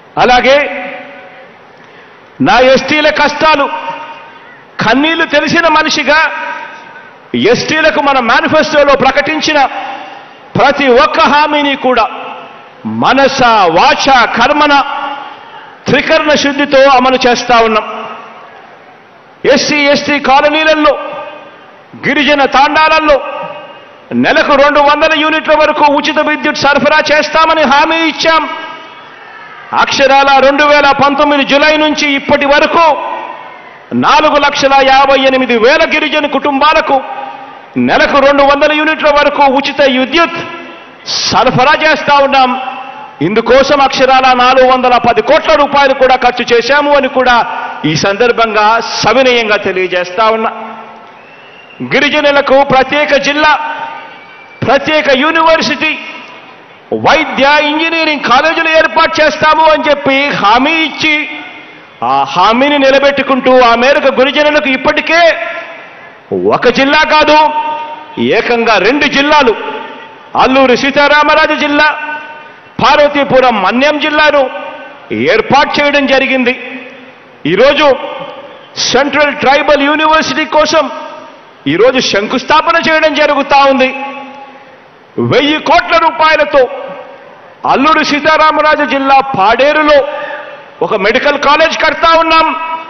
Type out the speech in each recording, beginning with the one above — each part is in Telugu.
అలాగే నా ఎస్టీల కష్టాలు కన్నీళ్లు తెలిసిన మనిషిగా ఎస్టీలకు మన మేనిఫెస్టోలో ప్రకటించిన ప్రతి ఒక్క హామీని కూడా మనస వాచ కర్మన త్రికరణ శుద్ధితో అమలు చేస్తా ఉన్నాం ఎస్సీ ఎస్టీ కాలనీలలో గిరిజన తాండాలలో నెలకు రెండు వందల యూనిట్ల వరకు ఉచిత విద్యుత్ సరఫరా చేస్తామని హామీ ఇచ్చాం అక్షరాల రెండు వేల పంతొమ్మిది జులై నుంచి ఇప్పటి వరకు నాలుగు లక్షల యాభై ఎనిమిది వేల గిరిజన కుటుంబాలకు నెలకు రెండు వందల యూనిట్ల వరకు ఉచిత విద్యుత్ సరఫరా చేస్తా ఉన్నాం ఇందుకోసం అక్షరాల నాలుగు వందల పది కోట్ల రూపాయలు కూడా ఖర్చు చేశాము అని కూడా ఈ సందర్భంగా సవినయంగా తెలియజేస్తా ఉన్నా గిరిజనులకు ప్రత్యేక జిల్లా ప్రత్యేక యూనివర్సిటీ వైద్య ఇంజనీరింగ్ కాలేజీలు ఏర్పాటు చేస్తాము అని చెప్పి హామీ ఇచ్చి ఆ హామీని నిలబెట్టుకుంటూ ఆ మేరకు గిరిజనులకు ఇప్పటికే ఒక జిల్లా కాదు ఏకంగా రెండు జిల్లాలు అల్లూరి సీతారామరాజు జిల్లా పార్వతీపురం మన్యం జిల్లాను ఏర్పాటు చేయడం జరిగింది ఈరోజు సెంట్రల్ ట్రైబల్ యూనివర్సిటీ కోసం ఈరోజు శంకుస్థాపన చేయడం జరుగుతా ఉంది వెయ్యి కోట్ల రూపాయలతో అల్లూరి సీతారామరాజు జిల్లా పాడేరులో ఒక మెడికల్ కాలేజ్ కడతా ఉన్నాం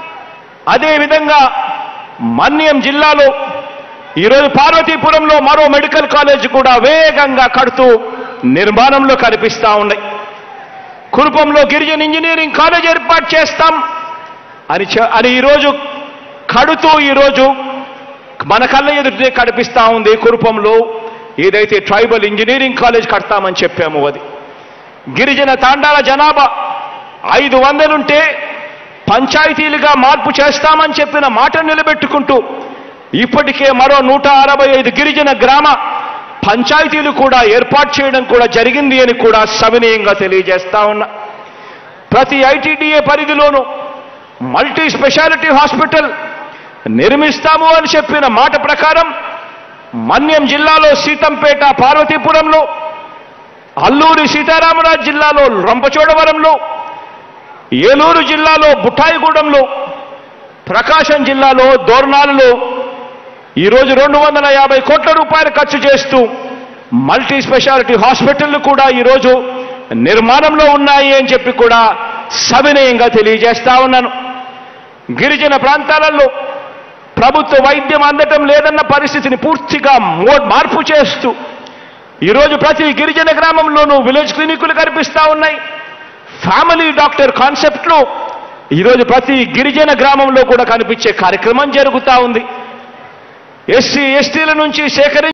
అదేవిధంగా మన్యం జిల్లాలో ఈరోజు పార్వతీపురంలో మరో మెడికల్ కాలేజ్ కూడా వేగంగా కడుతూ నిర్మాణంలో కనిపిస్తా ఉన్నాయి కురుపంలో గిరిజన ఇంజనీరింగ్ కాలేజ్ ఏర్పాటు చేస్తాం అని చె- అని ఈరోజు కడుతూ ఈరోజు మన కళ్ళ ఎదుటే కనిపిస్తా ఉంది కురుపంలో ఏదైతే ట్రైబల్ ఇంజనీరింగ్ కాలేజ్ కడతామని చెప్పాము అది గిరిజన తాండాల జనాభా ఐదు వందలుంటే పంచాయతీలుగా మార్పు చేస్తామని చెప్పిన మాట నిలబెట్టుకుంటూ ఇప్పటికే మరో నూట అరవై ఐదు గిరిజన గ్రామ పంచాయతీలు కూడా ఏర్పాటు చేయడం కూడా జరిగింది అని కూడా సవినయంగా తెలియజేస్తా ఉన్నా ప్రతి ఐటీడీఏ పరిధిలోనూ మల్టీ స్పెషాలిటీ హాస్పిటల్ నిర్మిస్తాము అని చెప్పిన మాట ప్రకారం మన్యం జిల్లాలో సీతంపేట పార్వతీపురంలో అల్లూరి సీతారామరాజు జిల్లాలో రంపచోడవరంలో ఏలూరు జిల్లాలో బుట్టాయిగూడెంలో ప్రకాశం జిల్లాలో దోర్నాలలో ఈరోజు రెండు వందల యాభై కోట్ల రూపాయలు ఖర్చు చేస్తూ మల్టీ స్పెషాలిటీ హాస్పిటళ్లు కూడా ఈరోజు నిర్మాణంలో ఉన్నాయి అని చెప్పి కూడా సవినయంగా తెలియజేస్తా ఉన్నాను గిరిజన ప్రాంతాలలో ప్రభుత్వ వైద్యం అందటం లేదన్న పరిస్థితిని పూర్తిగా మో- మార్పు చేస్తూ ఈరోజు ప్రతి గిరిజన గ్రామంలోనూ విలేజ్ క్లినికులు కనిపిస్తా ఉన్నాయి ఫ్యామిలీ డాక్టర్ కాన్సెప్ట్లో ఈరోజు ప్రతి గిరిజన గ్రామంలో కూడా కనిపించే కార్యక్రమం జరుగుతా ఉంది ఎస్సీ ఎస్టీల నుంచి సేకరించి